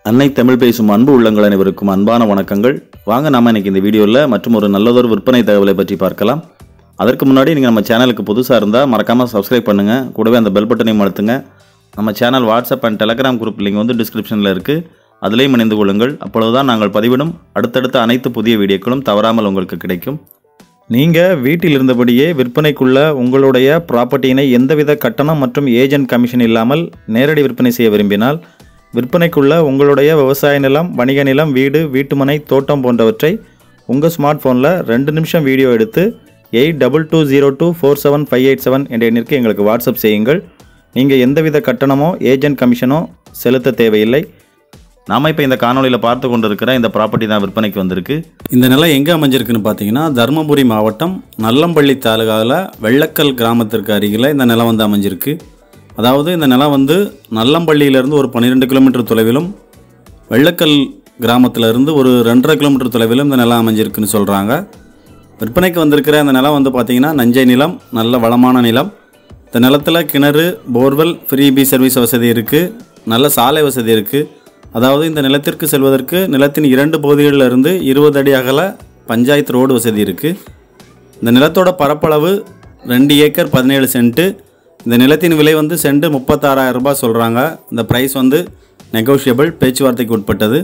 அன்னை தமிழ் பேசும் அன்பு உள்ளங்கள் அனைவருக்கும் அன்பான வணக்கங்கள் வாங்க நாம இன்னைக்கு இந்த வீடியோவில் மற்றும் ஒரு நல்லதொரு விற்பனை தகவலை பற்றி பார்க்கலாம் அதற்கு முன்னாடி நீங்கள் நம்ம சேனலுக்கு புதுசாக இருந்தால் மறக்காமல் சப்ஸ்கிரைப் பண்ணுங்கள் கூடவே அந்த பெல் பட்டனையும் அழுத்துங்க நம்ம channel WhatsApp and Telegram group link வந்து டிஸ்கிரிப்ஷனில் இருக்குது அதிலேயும் இணைந்து கொள்ளுங்கள் அப்பொழுதுதான் நாங்கள் பதிவிடும் அடுத்தடுத்த அனைத்து புதிய வீடியோக்களும் தவறாமல் உங்களுக்கு கிடைக்கும் நீங்கள் வீட்டில் இருந்தபடியே விற்பனைக்குள்ள உங்களுடைய ப்ராப்பர்ட்டியினை எந்தவித கட்டணம் மற்றும் ஏஜென்ட் கமிஷன் இல்லாமல் நேரடி விற்பனை செய்ய விரும்பினால் விற்பனைக்குள்ள உங்களுடைய விவசாய நிலம் வணிக நிலம் வீடு வீட்டுமனை தோட்டம் போன்றவற்றை உங்கள் ஸ்மார்ட் ஃபோனில் ரெண்டு நிமிஷம் வீடியோ எடுத்து eight double two zero two four seven five eight seven என்ற எண்ணிற்கு எங்களுக்கு வாட்ஸ்அப் செய்யுங்கள் நீங்கள் எந்தவித கட்டணமோ ஏஜென்ட் கமிஷனோ செலுத்த தேவையில்லை நாம இப்போ இந்த காணொலியில் பார்த்து கொண்டிருக்கிற இந்த ப்ராப்பர்ட்டி தான் விற்பனைக்கு வந்திருக்கு இந்த நிலம் எங்கே அமைஞ்சிருக்குன்னு பார்த்தீங்கன்னா தருமபுரி மாவட்டம் நல்லம்பள்ளி தாலுகாவில் வெள்ளக்கல் கிராமத்திற்கு அருகில் இந்த நிலம் வந்து அமைஞ்சிருக்கு அதாவது இந்த நிலம் வந்து நல்லம்பள்ளியிலேருந்து ஒரு பன்னிரெண்டு கிலோமீட்டர் தொலைவிலும் வெள்ளக்கல் கிராமத்திலிருந்து ஒரு ரெண்டரை கிலோமீட்டர் தொலைவிலும் இந்த நிலம் அமைஞ்சிருக்குன்னு சொல்கிறாங்க விற்பனைக்கு வந்திருக்கிற இந்த நிலம் வந்து பார்த்திங்கன்னா நஞ்சை நிலம் நல்ல வளமான நிலம் இந்த நிலத்தில் கிணறு போர்வெல் ஃப்ரீ பி சர்வீஸ் வசதி இருக்குது நல்ல சாலை வசதி இருக்குது அதாவது இந்த நிலத்திற்கு செல்வதற்கு நிலத்தின் இரண்டு பகுதிகளில் இருந்து இருபது அடி அகல பஞ்சாயத்து ரோடு வசதி இருக்குது இந்த நிலத்தோட பரப்பளவு ரெண்டு ஏக்கர் பதினேழு சென்ட்டு இந்த நிலத்தின் விலை வந்து சென்ட் முப்பத்தாறாயிரம் ரூபாய் சொல்கிறாங்க இந்த ப்ரைஸ் வந்து நெகோஷியபிள் பேச்சுவார்த்தைக்கு உட்பட்டது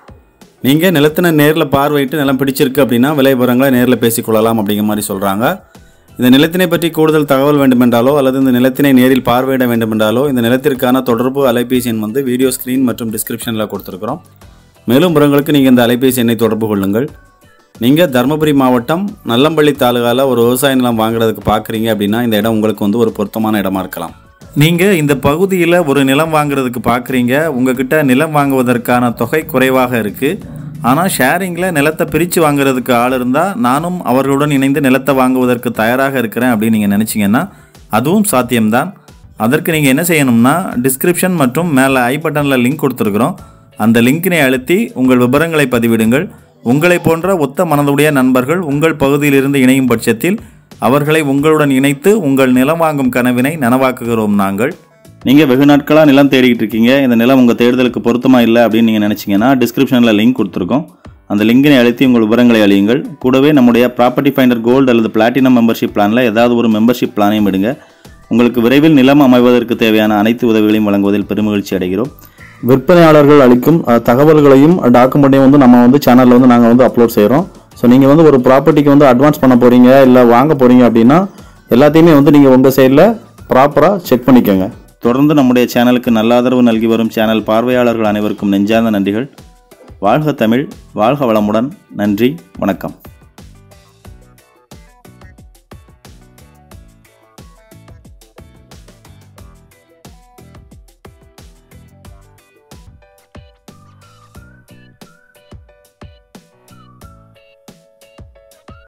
நீங்கள் நிலத்தினை நேரில் பார்வையிட்டு நிலம் பிடிச்சிருக்கு அப்படின்னா விலை விவரங்களை நேரில் பேசிக்கொள்ளலாம் அப்படிங்கிற மாதிரி சொல்கிறாங்க இந்த நிலத்தினை பற்றி கூடுதல் தகவல் வேண்டுமென்றாலோ அல்லது இந்த நிலத்தினை நேரில் பார்வையிட வேண்டுமென்றாலோ இந்த நிலத்திற்கான தொடர்பு அலைபேசி எண் வந்து வீடியோ ஸ்க்ரீன் மற்றும் டிஸ்கிரிப்ஷனில் கொடுத்துருக்குறோம் மேலும் விவரங்களுக்கு நீங்கள் இந்த அலைபேசி எண்ணை தொடர்பு கொள்ளுங்கள் நீங்கள் தருமபுரி மாவட்டம் நல்லம்பள்ளி தாலுகாவில் ஒரு விவசாய நிலம் வாங்குறதுக்கு பார்க்குறீங்க அப்படின்னா இந்த இடம் உங்களுக்கு வந்து ஒரு பொருத்தமான இடமா இருக்கலாம் நீங்கள் இந்த பகுதியில் ஒரு நிலம் வாங்குறதுக்கு பார்க்குறீங்க உங்ககிட்ட நிலம் வாங்குவதற்கான தொகை குறைவாக இருக்குது ஆனால் ஷேரிங்கில் நிலத்தை பிரித்து வாங்குறதுக்கு ஆள் இருந்தால் நானும் அவர்களுடன் இணைந்து நிலத்தை வாங்குவதற்கு தயாராக இருக்கிறேன் அப்படின்னு நீங்கள் நினச்சிங்கன்னா அதுவும் சாத்தியம்தான் அதற்கு நீங்கள் என்ன செய்யணும்னா டிஸ்கிரிப்ஷன் மற்றும் மேலே ஐ பட்டனில் லிங்க் கொடுத்துருக்குறோம் அந்த லிங்கினை அழுத்தி உங்கள் விவரங்களை பதிவிடுங்கள் உங்களை போன்ற ஒத்த மனதுடைய நண்பர்கள் உங்கள் பகுதியிலிருந்து இணையும் பட்சத்தில் அவர்களை உங்களுடன் இணைத்து உங்கள் நிலம் வாங்கும் கனவினை நனவாக்குகிறோம் நாங்கள் நீங்கள் வெகு நாட்களாக நிலம் தேடிக்கிட்டு இருக்கீங்க இந்த நிலம் உங்கள் தேடுதலுக்கு பொருத்தமாக இல்லை அப்படின்னு நீங்கள் நினச்சிங்கன்னா டிஸ்கிரிப்ஷனில் லிங்க் கொடுத்துருக்கோம் அந்த லிங்கினை அழுத்தி உங்கள் விவரங்களை அழியுங்கள் கூடவே நம்முடைய ப்ராப்பர்ட்டி ஃபைண்டர் கோல்டு அல்லது பிளாட்டினம் மெம்பர்ஷிப் பிளானில் ஏதாவது ஒரு மெம்பர்ஷிப் பிளானையும் எடுங்க உங்களுக்கு விரைவில் நிலம் அமைவதற்கு தேவையான அனைத்து உதவிகளையும் வழங்குவதில் பெருமகிழ்ச்சி அடைகிறோம் விற்பனையாளர்கள் அளிக்கும் அஹ், தகவல்களையும் டாக்குமெண்ட்டையும் வந்து நம்ம வந்து சேனலில் வந்து நாங்கள் வந்து அப்லோட் செய்கிறோம் ஸோ நீங்கள் வந்து ஒரு ப்ராப்பர்ட்டிக்கு வந்து அட்வான்ஸ் பண்ண போகிறீங்க இல்லை வாங்க போகிறீங்க அப்படின்னா எல்லாத்தையுமே வந்து நீங்கள் உங்கள் சைடில் ப்ராப்பராக செக் பண்ணிக்கோங்க தொடர்ந்து நம்முடைய சேனலுக்கு நல்ல ஆதரவு நல்கி வரும் சேனல் பார்வையாளர்கள் அனைவருக்கும் நெஞ்சார்ந்த நன்றிகள் வாழ்க தமிழ் வாழ்க வளமுடன் நன்றி வணக்கம்